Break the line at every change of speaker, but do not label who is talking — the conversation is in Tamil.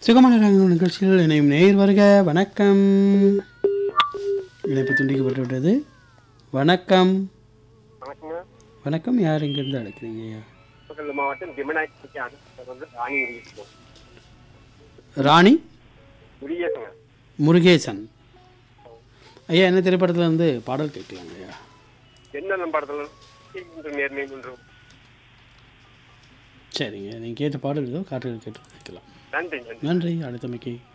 சுகமான ராகங்கள் நிகழ்ச்சியில் இணையும் நேர் வருக வணக்கம் இணைப்பு துண்டிக்கப்பட்டு விட்டது வணக்கம்
வணக்கங்க
வணக்கம் யார் இங்கிருந்து அழைக்கிறீங்க ஐயா
நாமக்கல் மாவட்டம் திமனாய்க்கு அடுத்த வந்து ராணி முருகேசன்
ராணி
முருகேசங்க
முருகேசன் ஐயா என்ன திரைப்படத்தில் வந்து பாடல் கேட்கலாங்க ஐயா
என்ன படத்துல இன்று நேர்மை ஒன்று
சரிங்க நீங்கள் கேட்ட பாடல் ஏதோ காற்றில் கேட்டு கேட்கலாம்
நன்றி நன்றி
நன்றி அடுத்தமைக்கு